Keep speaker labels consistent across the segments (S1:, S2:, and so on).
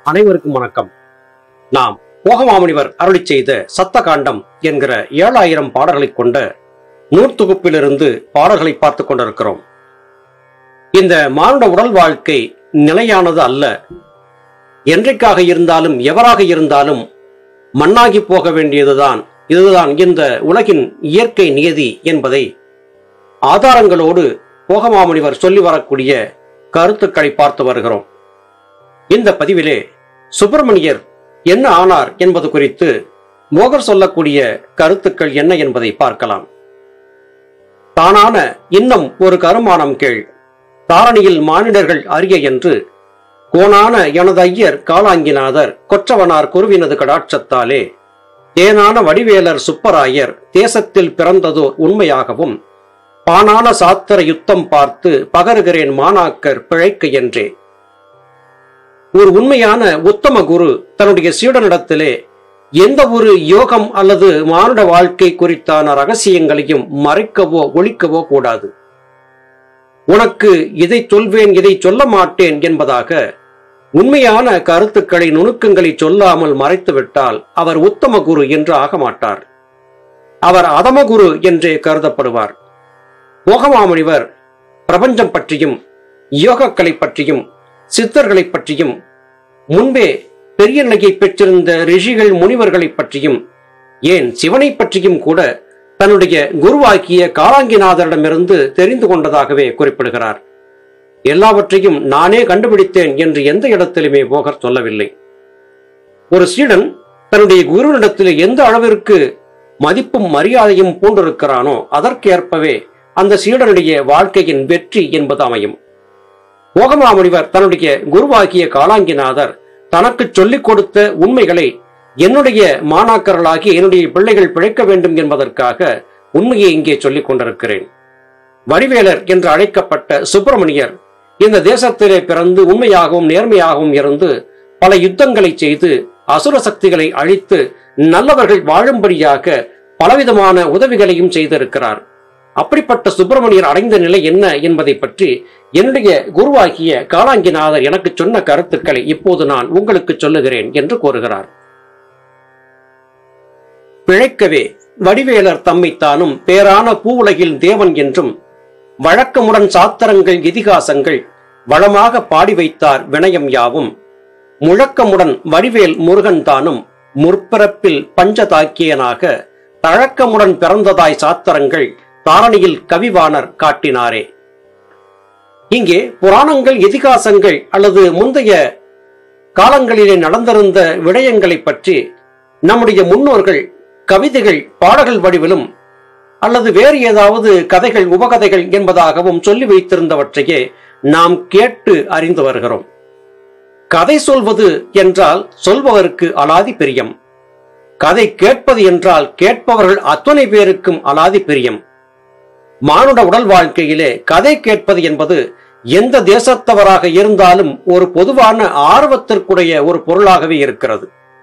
S1: அனைவருக்கும் வணக்கம் நாம் போகமாமுனிவர் அருளி செய்த சத்த காண்டம் என்கிற ஏழாயிரம் பாடல்களைக் கொண்ட நூற்தொகுப்பிலிருந்து பாடல்களை பார்த்துக் கொண்டிருக்கிறோம் இந்த மானுட உடல் வாழ்க்கை நிலையானது அல்ல என்றைக்காக இருந்தாலும் எவராக இருந்தாலும் மண்ணாகி போக வேண்டியதுதான் இதுதான் இந்த உலகின் இயற்கை நியதி என்பதை ஆதாரங்களோடு போகமாமுனிவர் சொல்லி வரக்கூடிய கருத்துக்களை பார்த்து வருகிறோம் இந்த பதிவிலே சுப்பிரமணியர் என்ன ஆனார் என்பது குறித்து மோகர் சொல்லக்கூடிய கருத்துக்கள் என்ன என்பதை பார்க்கலாம் தானான இன்னும் ஒரு கருமானம் கேள் தாரணியில் மானிடர்கள் அறிய என்று கோணான எனது ஐயர் காலாங்கிநாதர் கொற்றவனார் குருவினது கடாட்சத்தாலே தேனான வடிவேலர் சுப்பராயர் தேசத்தில் பிறந்ததோர் உண்மையாகவும் பானான சாத்திர யுத்தம் பார்த்து பகருகிறேன் மாணாக்கர் பிழைக்க என்றே ஒரு உண்மையான உத்தம குரு தன்னுடைய சீடனிடத்திலே எந்த ஒரு யோகம் அல்லது மானுட வாழ்க்கை குறித்தான ரகசியங்களையும் மறைக்கவோ ஒழிக்கவோ கூடாது உனக்கு இதை சொல்வேன் இதை சொல்ல மாட்டேன் என்பதாக உண்மையான கருத்துக்களை நுணுக்கங்களை சொல்லாமல் மறைத்துவிட்டால் அவர் உத்தம குரு என்று ஆக மாட்டார் அவர் அதமகுரு என்றே கருதப்படுவார் போகமாமுனிவர் பிரபஞ்சம் பற்றியும் யோகக்கலை பற்றியும் சித்தர்களை பற்றியும் முன்பே பெரிய நிலையை பெற்றிருந்த ரிஷிகள் முனிவர்களை பற்றியும் ஏன் சிவனை பற்றியும் கூட தன்னுடைய குருவாக்கிய காலாங்கிநாதரிடமிருந்து தெரிந்து கொண்டதாகவே குறிப்பிடுகிறார் எல்லாவற்றையும் நானே கண்டுபிடித்தேன் என்று எந்த இடத்திலுமே போகர் சொல்லவில்லை ஒரு சீடன் தன்னுடைய குருவினிடத்தில் எந்த அளவிற்கு மதிப்பும் மரியாதையும் பூண்டிருக்கிறானோ அதற்கேற்பவே அந்த சீடனுடைய வாழ்க்கையின் வெற்றி என்பது அமையும் போகமாமுனிவர் தன்னுடைய குருவாகிய காலாங்கிநாதர் தனக்கு சொல்லிக் கொடுத்த உண்மைகளை என்னுடைய மாணாக்கர்களாகி என்னுடைய பிள்ளைகள் பிழைக்க வேண்டும் என்பதற்காக உண்மையை இங்கே சொல்லிக் கொண்டிருக்கிறேன் வடிவேலர் என்று அழைக்கப்பட்ட சுப்பிரமணியர் இந்த தேசத்திலே பிறந்து உண்மையாகவும் நேர்மையாகவும் இருந்து பல யுத்தங்களை செய்து அசுர சக்திகளை அழித்து நல்லவர்கள் வாழும்படியாக பலவிதமான உதவிகளையும் செய்திருக்கிறார் அப்படிப்பட்ட சுப்பிரமணியர் அடைந்த நிலை என்ன என்பதை பற்றி என்னுடைய குருவாகிய காலாங்கிநாதர் எனக்கு சொன்ன கருத்துக்களை இப்போது நான் உங்களுக்கு சொல்லுகிறேன் என்று கூறுகிறார் பிழைக்கவே வடிவேலர் தம்மைத்தானும் பேரான பூவுலகில் தேவன் என்றும் வழக்கமுடன் சாத்திரங்கள் இதிகாசங்கள் வளமாக பாடி வைத்தார் வினயம் யாவும் முழக்கமுடன் வடிவேல் முருகன் தானும் முற்பிறப்பில் பஞ்சதாக்கியனாக தழக்கமுடன் பிறந்ததாய் சாத்திரங்கள் தாரணியில் கவிவாணர் காட்டினாரே இங்கே புராணங்கள் இதிகாசங்கள் அல்லது முந்தைய காலங்களிலே நடந்திருந்த விடயங்களை பற்றி நம்முடைய முன்னோர்கள் கவிதைகள் பாடல்கள் வடிவிலும் அல்லது வேறு ஏதாவது கதைகள் உபகதைகள் என்பதாகவும் சொல்லி வைத்திருந்தவற்றையே நாம் கேட்டு அறிந்து வருகிறோம் கதை சொல்வது என்றால் சொல்பவருக்கு அலாதி பிரியம் கதை கேட்பது என்றால் கேட்பவர்கள் அத்துணை பேருக்கும் அலாதி பிரியம் மானுட உடல் வாழ்க்கையிலே கதை கேட்பது என்பது எந்த தேசத்தவராக இருந்தாலும் ஒரு பொதுவான ஆர்வத்திற்குடைய ஒரு பொருளாகவே இருக்கிறது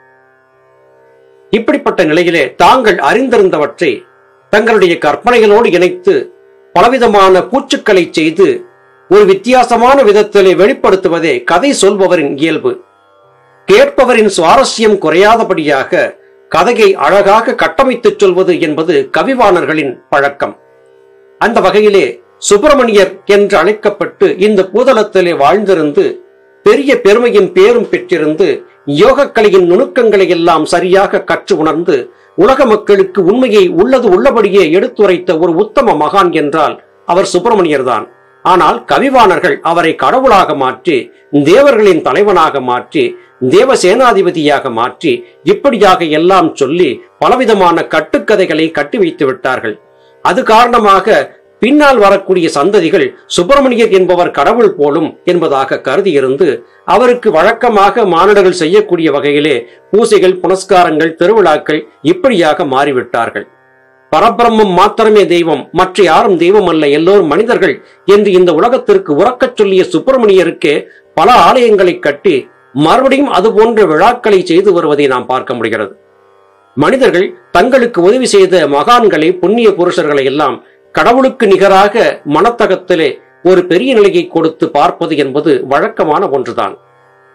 S1: இப்படிப்பட்ட நிலையிலே தாங்கள் அறிந்திருந்தவற்றை தங்களுடைய கற்பனைகளோடு இணைத்து பலவிதமான கூச்சுக்களை செய்து ஒரு வித்தியாசமான விதத்திலே வெளிப்படுத்துவதே கதை சொல்பவரின் இயல்பு கேட்பவரின் சுவாரஸ்யம் குறையாதபடியாக கதையை அழகாக கட்டமைத்துச் சொல்வது என்பது கவிவாணர்களின் பழக்கம் அந்த வகையிலே சுப்பிரமணியர் என்று அழைக்கப்பட்டு இந்த பூதலத்திலே வாழ்ந்திருந்து பெரிய பெருமையும் பேரும் பெற்றிருந்து யோகக்கலையின் நுணுக்கங்களை எல்லாம் சரியாக கற்று உணர்ந்து உலக மக்களுக்கு உண்மையை உள்ளது உள்ளபடியே எடுத்துரைத்த ஒரு உத்தம மகான் என்றால் அவர் சுப்பிரமணியர் தான் ஆனால் கவிவாணர்கள் அவரை கடவுளாக மாற்றி தேவர்களின் தலைவனாக மாற்றி தேவ சேனாதிபதியாக மாற்றி இப்படியாக எல்லாம் சொல்லி பலவிதமான கட்டுக்கதைகளை கட்டி வைத்து விட்டார்கள் அது காரணமாக பின்னால் வரக்கூடிய சந்ததிகள் சுப்பிரமணியர் என்பவர் கடவுள் போலும் என்பதாக கருதியிருந்து அவருக்கு வழக்கமாக மானிடர்கள் செய்யக்கூடிய வகையிலே பூசைகள் புனஸ்காரங்கள் திருவிழாக்கள் இப்படியாக மாறிவிட்டார்கள் பரபிரம்மம் மாத்திரமே தெய்வம் மற்ற யாரும் தெய்வம் அல்ல எல்லோரும் மனிதர்கள் என்று இந்த உலகத்திற்கு உறக்கச் சொல்லிய சுப்பிரமணியருக்கே பல ஆலயங்களை கட்டி மறுபடியும் அது போன்ற விழாக்களை செய்து வருவதை நாம் பார்க்க முடிகிறது மனிதர்கள் தங்களுக்கு உதவி செய்த மகான்களை புண்ணிய புருஷர்களை எல்லாம் கடவுளுக்கு நிகராக மனத்தகத்திலே ஒரு பெரிய நிலையை கொடுத்து பார்ப்பது என்பது வழக்கமான ஒன்றுதான்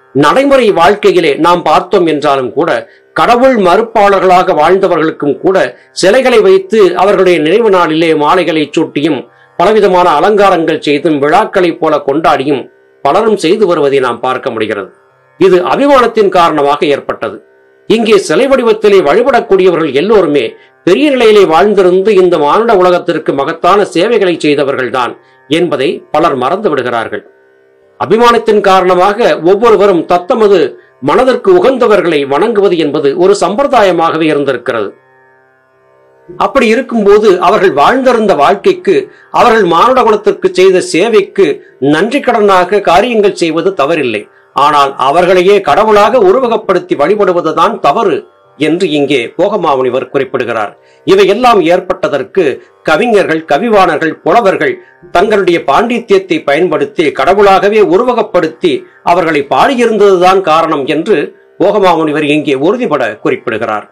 S1: நடைமுறை வாழ்க்கையிலே நாம் பார்த்தோம் என்றாலும் கூட கடவுள் மறுப்பாளர்களாக வாழ்ந்தவர்களுக்கும் கூட சிலைகளை வைத்து அவர்களுடைய நினைவு நாளிலே மாலைகளை சூட்டியும் பலவிதமான அலங்காரங்கள் செய்தும் விழாக்களைப் போல கொண்டாடியும் பலரும் செய்து வருவதை நாம் பார்க்க முடிகிறது இது அபிமானத்தின் காரணமாக ஏற்பட்டது இங்கே சிலை வடிவத்திலே வழிபடக்கூடியவர்கள் எல்லோருமே பெரிய நிலையிலே வாழ்ந்திருந்து இந்த மானுட உலகத்திற்கு மகத்தான சேவைகளை செய்தவர்கள்தான் என்பதை பலர் மறந்து விடுகிறார்கள் அபிமானத்தின் காரணமாக ஒவ்வொருவரும் தத்தமது மனதிற்கு உகந்தவர்களை வணங்குவது என்பது ஒரு சம்பிரதாயமாகவே இருந்திருக்கிறது அப்படி இருக்கும்போது அவர்கள் வாழ்ந்திருந்த வாழ்க்கைக்கு அவர்கள் மானுட குலத்திற்கு செய்த சேவைக்கு நன்றி கடனாக காரியங்கள் செய்வது தவறில்லை ஆனால் அவர்களையே கடவுளாக உருவகப்படுத்தி வழிபடுவதுதான் தவறு என்று இங்கே போகமாமுனிவர் குறிப்பிடுகிறார் இவையெல்லாம் ஏற்பட்டதற்கு கவிஞர்கள் கவிவாணர்கள் புலவர்கள் தங்களுடைய பாண்டித்யத்தை பயன்படுத்தி கடவுளாகவே உருவகப்படுத்தி அவர்களை பாடியிருந்ததுதான் காரணம் என்று போகமாமுனிவர் இங்கே உறுதிபட குறிப்பிடுகிறார்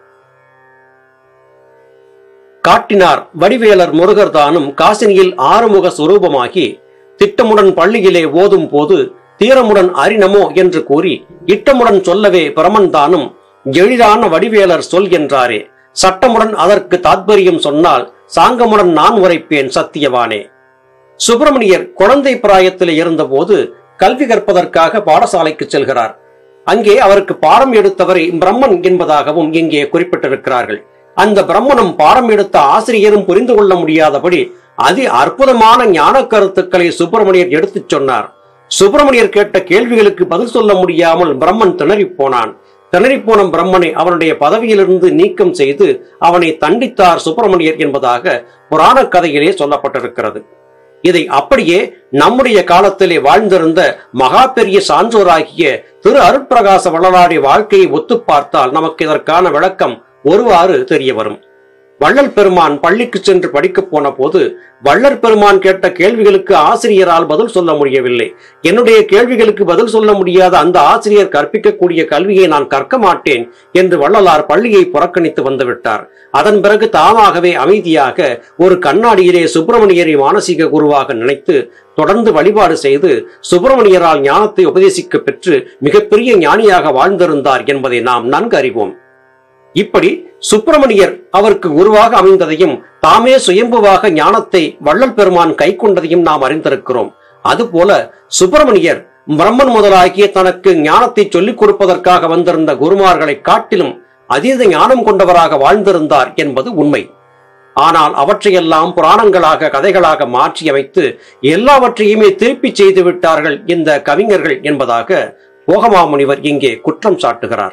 S1: காட்டினார் வடிவேலர் முருகர் தானும் காசினியில் ஆறுமுக சுரூபமாகி திட்டமுடன் பள்ளியிலே ஓதும் போது தீரமுடன் அரினமோ என்று கூறி இட்டமுடன் சொல்லவே பிரமன் தானும் எளிதான வடிவேலர் சொல் என்றாரே சட்டமுடன் அதற்கு தாத்பரியம் சொன்னால் சாங்கமுடன் நான் உரைப்பேன் சத்தியவானே சுப்பிரமணியர் குழந்தை பிராயத்தில் இருந்தபோது கல்வி கற்பதற்காக பாடசாலைக்கு செல்கிறார் அங்கே அவருக்கு பாடம் எடுத்தவரை பிரம்மன் என்பதாகவும் இங்கே குறிப்பிட்டிருக்கிறார்கள் அந்த பிரம்மனும் பாடம் எடுத்த ஆசிரியரும் புரிந்து கொள்ள முடியாதபடி அதி அற்புதமான ஞான கருத்துக்களை சுப்பிரமணியர் எடுத்துச் சொன்னார் சுப்பிரமணியர் கேட்ட கேள்விகளுக்கு பதில் சொல்ல முடியாமல் பிரம்மன் திணறிப் போனான் திணறிப்போன பிரம்மனை அவனுடைய பதவியிலிருந்து நீக்கம் செய்து அவனை தண்டித்தார் சுப்பிரமணியர் என்பதாக புராண கதையிலே சொல்லப்பட்டிருக்கிறது இதை அப்படியே நம்முடைய காலத்திலே வாழ்ந்திருந்த மகா பெரிய சான்றோராகிய திரு அருட்பிரகாச வள்ளலாருடைய வாழ்க்கையை ஒத்துப் பார்த்தால் நமக்கு இதற்கான விளக்கம் ஒருவாறு தெரிய வரும் வள்ளல் பெருமான் பள்ளிக்கு சென்று படிக்கப் போன போது வள்ளற் பெருமான் கேட்ட கேள்விகளுக்கு ஆசிரியரால் பதில் சொல்ல முடியவில்லை என்னுடைய கேள்விகளுக்கு பதில் சொல்ல முடியாத அந்த ஆசிரியர் கற்பிக்கக்கூடிய கல்வியை நான் கற்க மாட்டேன் என்று வள்ளலார் பள்ளியை புறக்கணித்து வந்துவிட்டார் அதன் பிறகு தாமாகவே அமைதியாக ஒரு கண்ணாடியிலே சுப்பிரமணியரை மானசீக குருவாக நினைத்து தொடர்ந்து வழிபாடு செய்து சுப்பிரமணியரால் ஞானத்தை உபதேசிக்க பெற்று மிகப்பெரிய ஞானியாக வாழ்ந்திருந்தார் என்பதை நாம் நன்கு அறிவோம் இப்படி சுப்பிரமணியர் அவருக்கு குருவாக அமைந்ததையும் தாமே சுயம்புவாக ஞானத்தை வள்ளல் பெருமான் கை கொண்டதையும் நாம் அறிந்திருக்கிறோம் அதுபோல சுப்பிரமணியர் பிரம்மன் முதலாகிய தனக்கு ஞானத்தை சொல்லிக் கொடுப்பதற்காக வந்திருந்த குருமார்களை காட்டிலும் அதீத ஞானம் கொண்டவராக வாழ்ந்திருந்தார் என்பது உண்மை ஆனால் அவற்றையெல்லாம் புராணங்களாக கதைகளாக மாற்றி அமைத்து எல்லாவற்றையுமே திருப்பிச் செய்து விட்டார்கள் இந்த கவிஞர்கள் என்பதாக போகமாமுனிவர் இங்கே குற்றம் சாட்டுகிறார்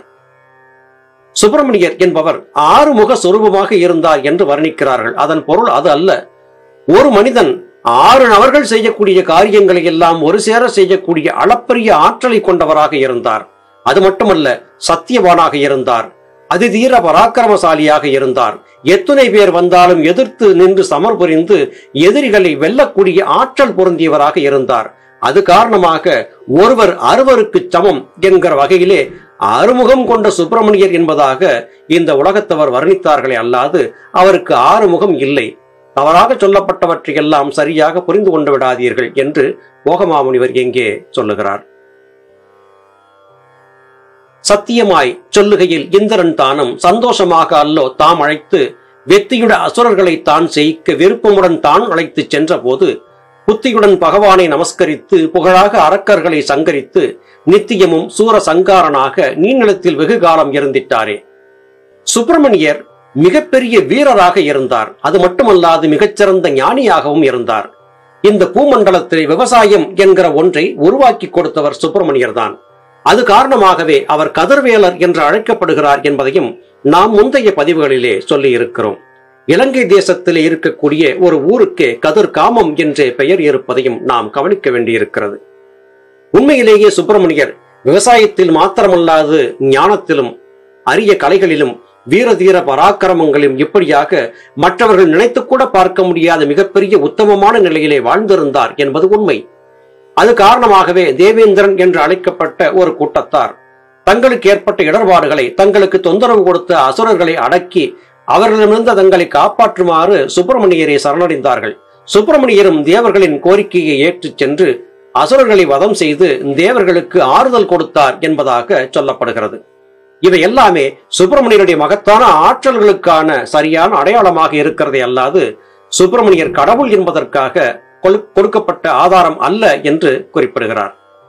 S1: சுப்பிரமணியர் என்பவர் ஆறுமுக சொரூபமாக இருந்தார் என்று வர்ணிக்கிறார்கள் அதன் பொருள் அது அல்ல ஒரு மனிதன் ஆறு நபர்கள் செய்யக்கூடிய காரியங்களை எல்லாம் ஒரு சேர செய்யக்கூடிய அளப்பரிய ஆற்றலை கொண்டவராக இருந்தார் அது மட்டுமல்ல சத்தியவானாக இருந்தார் அதிதீர பராக்கிரமசாலியாக இருந்தார் எத்தனை பேர் வந்தாலும் எதிர்த்து நின்று சமர் புரிந்து எதிரிகளை வெல்லக்கூடிய ஆற்றல் பொருந்தியவராக இருந்தார் அது காரணமாக ஒருவர் அறுவருக்கு சமம் என்கிற வகையிலே ஆறுமுகம் கொண்ட சுப்பிரமணியர் என்பதாக இந்த உலகத்தவர் வர்ணித்தார்களே அல்லாது அவருக்கு ஆறுமுகம் இல்லை தவறாக சொல்லப்பட்டவற்றையெல்லாம் சரியாக புரிந்து கொண்டு விடாதீர்கள் என்று போகமாமுனிவர் எங்கே சொல்லுகிறார் சத்தியமாய் சொல்லுகையில் இந்திரன் தானும் சந்தோஷமாக அல்லோ தாம் அழைத்து வெத்தியுட அசுரர்களை தான் செய்க விருப்பமுடன் தான் அழைத்து சென்றபோது புத்தியுடன் பகவானை நமஸ்கரித்து புகழாக அரக்கர்களை சங்கரித்து நித்தியமும் சூர சங்காரனாக நீநிலத்தில் வெகு காலம் இருந்திட்டாரே சுப்பிரமணியர் மிகப்பெரிய வீரராக இருந்தார் அது மட்டுமல்லாது மிகச்சிறந்த ஞானியாகவும் இருந்தார் இந்த பூமண்டலத்தில் விவசாயம் என்கிற ஒன்றை உருவாக்கி கொடுத்தவர் சுப்பிரமணியர் தான் அது காரணமாகவே அவர் கதிர்வேலர் என்று அழைக்கப்படுகிறார் என்பதையும் நாம் முந்தைய பதிவுகளிலே சொல்லி இருக்கிறோம் இலங்கை தேசத்திலே இருக்கக்கூடிய ஒரு ஊருக்கே கதிர் காமம் என்றே பெயர் இருப்பதையும் நாம் கவனிக்க வேண்டியிருக்கிறது உண்மையிலேயே சுப்பிரமணியர் விவசாயத்தில் மாத்திரமல்லாது ஞானத்திலும் அரிய கலைகளிலும் வீரதீர பராக்கிரமங்களிலும் இப்படியாக மற்றவர்கள் நினைத்து கூட பார்க்க முடியாத மிகப்பெரிய உத்தமமான நிலையிலே வாழ்ந்திருந்தார் என்பது உண்மை அது காரணமாகவே தேவேந்திரன் என்று அழைக்கப்பட்ட ஒரு கூட்டத்தார் தங்களுக்கு ஏற்பட்ட இடர்பாடுகளை தங்களுக்கு தொந்தரவு கொடுத்த அசுரர்களை அடக்கி அவர்களிடமிருந்து தங்களை காப்பாற்றுமாறு சுப்பிரமணியரை சரணடைந்தார்கள் சுப்பிரமணியரும் தேவர்களின் கோரிக்கையை ஏற்றுச் சென்று அசுரர்களை வதம் செய்து தேவர்களுக்கு ஆறுதல் கொடுத்தார் என்பதாக சொல்லப்படுகிறது இவை எல்லாமே சுப்பிரமணியருடைய மகத்தான ஆற்றல்களுக்கான சரியான அடையாளமாக இருக்கிறதே அல்லாது சுப்பிரமணியர் கடவுள் என்பதற்காக கொடு- கொடுக்கப்பட்ட ஆதாரம் அல்ல என்று குறிப்பிடுகிறார்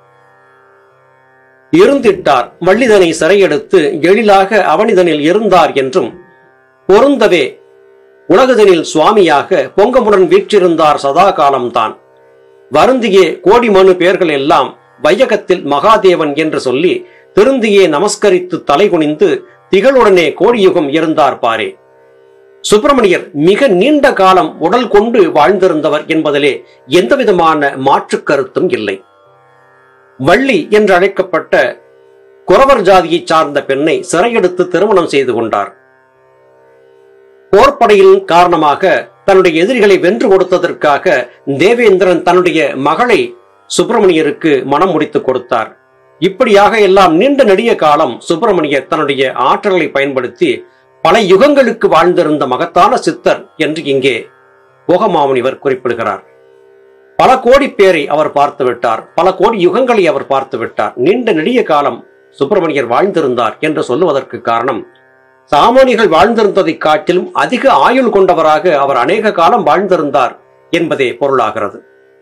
S1: இருந்திட்டார் வள்ளிதனை சிறையெடுத்து எழிலாக அவனிதனில் இருந்தார் என்றும் பொருந்தவே உலகுதனில் சுவாமியாக பொங்கமுடன் வீற்றிருந்தார் சதா காலம்தான் வருந்தியே கோடி மனு பேர்கள் எல்லாம் வையகத்தில் மகாதேவன் என்று சொல்லி திருந்தியே நமஸ்கரித்து தலைகுனிந்து திகழுடனே கோடியுகம் இருந்தார் பாரே சுப்பிரமணியர் மிக நீண்ட காலம் உடல் கொண்டு வாழ்ந்திருந்தவர் என்பதிலே எந்தவிதமான மாற்றுக் கருத்தும் இல்லை வள்ளி என்று அழைக்கப்பட்ட குறவர் ஜாதியைச் சார்ந்த பெண்ணை சிறையெடுத்து திருமணம் செய்து கொண்டார் போர்ப்படையின் காரணமாக தன்னுடைய எதிரிகளை வென்று கொடுத்ததற்காக தேவேந்திரன் தன்னுடைய மகளை சுப்பிரமணியருக்கு மனம் முடித்துக் கொடுத்தார் இப்படியாக எல்லாம் நீண்ட நெடிய காலம் சுப்பிரமணியர் தன்னுடைய ஆற்றல்களை பயன்படுத்தி பல யுகங்களுக்கு வாழ்ந்திருந்த மகத்தான சித்தர் என்று இங்கே போகமாமுனிவர் குறிப்பிடுகிறார் பல கோடி பேரை அவர் பார்த்து விட்டார் பல கோடி யுகங்களை அவர் பார்த்து விட்டார் நீண்ட நெடிய காலம் சுப்பிரமணியர் வாழ்ந்திருந்தார் என்று சொல்லுவதற்கு காரணம் சாமானியர்கள் வாழ்ந்திருந்ததைக் காட்டிலும் அதிக ஆயுள் கொண்டவராக அவர் அநேக காலம் வாழ்ந்திருந்தார் என்பதே பொருளாகிறது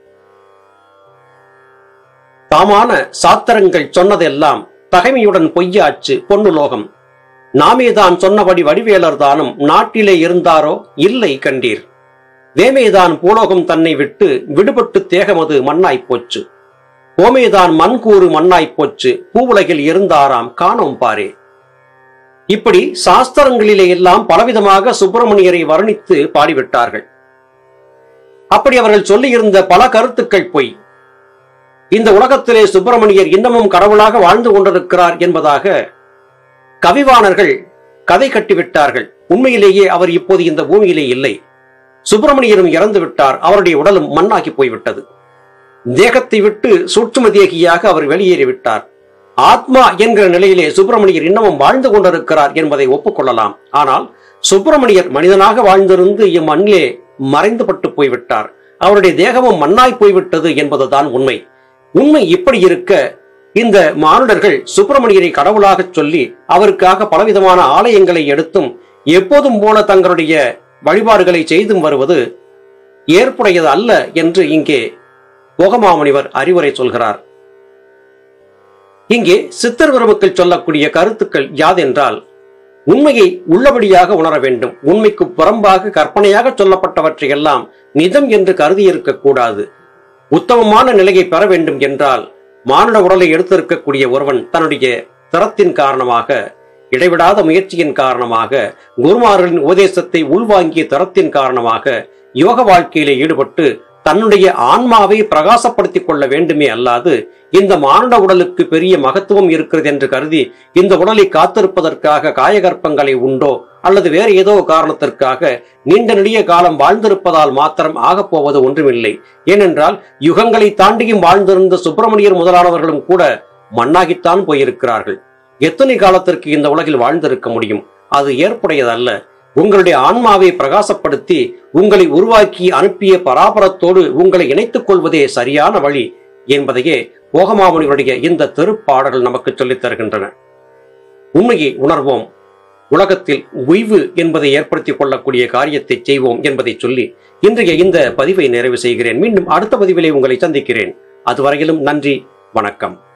S1: தாமான சாத்திரங்கள் சொன்னதெல்லாம் தகைமையுடன் பொய்யாச்சு பொன்னுலோகம் நாமேதான் சொன்னபடி வடிவேலர் தானும் நாட்டிலே இருந்தாரோ இல்லை கண்டீர் வேமேதான் பூலோகம் தன்னை விட்டு விடுபட்டு தேகமது மண்ணாய்ப் போச்சு ஓமேதான் மண்கூறு மண்ணாய்ப் போச்சு பூவுலகில் இருந்தாராம் காணோம் பாரே இப்படி சாஸ்திரங்களிலே எல்லாம் பலவிதமாக சுப்பிரமணியரை வர்ணித்து பாடிவிட்டார்கள் அப்படி அவர்கள் சொல்லியிருந்த பல கருத்துக்கள் பொய் இந்த உலகத்திலே சுப்பிரமணியர் இன்னமும் கடவுளாக வாழ்ந்து கொண்டிருக்கிறார் என்பதாக கவிவாணர்கள் கதை கட்டிவிட்டார்கள் உண்மையிலேயே அவர் இப்போது இந்த பூமியிலே இல்லை சுப்பிரமணியரும் இறந்து விட்டார் அவருடைய உடலும் மண்ணாகி போய்விட்டது தேகத்தை விட்டு சூட்சும தேகியாக அவர் வெளியேறிவிட்டார் ஆத்மா என்கிற நிலையிலே சுப்பிரமணியர் இன்னமும் வாழ்ந்து கொண்டிருக்கிறார் என்பதை ஒப்புக்கொள்ளலாம் ஆனால் சுப்பிரமணியர் மனிதனாக வாழ்ந்திருந்து இம்மண்ணிலே மறைந்துபட்டு போய்விட்டார் அவருடைய தேகமும் மண்ணாய் போய்விட்டது என்பதுதான் உண்மை உண்மை இப்படி இருக்க இந்த மானுடர்கள் சுப்பிரமணியரை கடவுளாகச் சொல்லி அவருக்காக பலவிதமான ஆலயங்களை எடுத்தும் எப்போதும் போல தங்களுடைய வழிபாடுகளை செய்தும் வருவது ஏற்புடையது அல்ல என்று இங்கே போகமாமுனிவர் அறிவுரை சொல்கிறார் இங்கே சித்தர் பெருமக்கள் சொல்லக்கூடிய கருத்துக்கள் யாதென்றால் உண்மையை உள்ளபடியாக உணர வேண்டும் உண்மைக்கு புறம்பாக கற்பனையாக சொல்லப்பட்டவற்றை எல்லாம் நிஜம் என்று கருதியிருக்க கூடாது உத்தமமான நிலையை பெற வேண்டும் என்றால் மானுட உடலை எடுத்திருக்கக்கூடிய ஒருவன் தன்னுடைய திறத்தின் காரணமாக இடைவிடாத முயற்சியின் காரணமாக குருமார்களின் உபதேசத்தை உள்வாங்கிய திறத்தின் காரணமாக யோக வாழ்க்கையிலே ஈடுபட்டு தன்னுடைய ஆன்மாவை பிரகாசப்படுத்திக் கொள்ள வேண்டுமே அல்லாது இந்த மானுட உடலுக்கு பெரிய மகத்துவம் இருக்கிறது என்று கருதி இந்த உடலை காத்திருப்பதற்காக காயகற்பங்களை உண்டோ அல்லது வேறு ஏதோ காரணத்திற்காக நீண்ட நெடிய காலம் வாழ்ந்திருப்பதால் மாத்திரம் ஆகப் போவது ஒன்றுமில்லை ஏனென்றால் யுகங்களை தாண்டியும் வாழ்ந்திருந்த சுப்பிரமணியர் முதலானவர்களும் கூட மண்ணாகித்தான் போயிருக்கிறார்கள் எத்தனை காலத்திற்கு இந்த உலகில் வாழ்ந்திருக்க முடியும் அது ஏற்புடையதல்ல உங்களுடைய ஆன்மாவை பிரகாசப்படுத்தி உங்களை உருவாக்கி அனுப்பிய பராபரத்தோடு உங்களை இணைத்துக் கொள்வதே சரியான வழி என்பதையே போகமாமுனிவருடைய இந்த திருப்பாடல்கள் நமக்கு சொல்லித் தருகின்றன உண்மையை உணர்வோம் உலகத்தில் உய்வு என்பதை ஏற்படுத்திக் கொள்ளக்கூடிய காரியத்தை செய்வோம் என்பதை சொல்லி இன்றைய இந்த பதிவை நிறைவு செய்கிறேன் மீண்டும் அடுத்த பதிவிலே உங்களை சந்திக்கிறேன் அதுவரையிலும் நன்றி வணக்கம்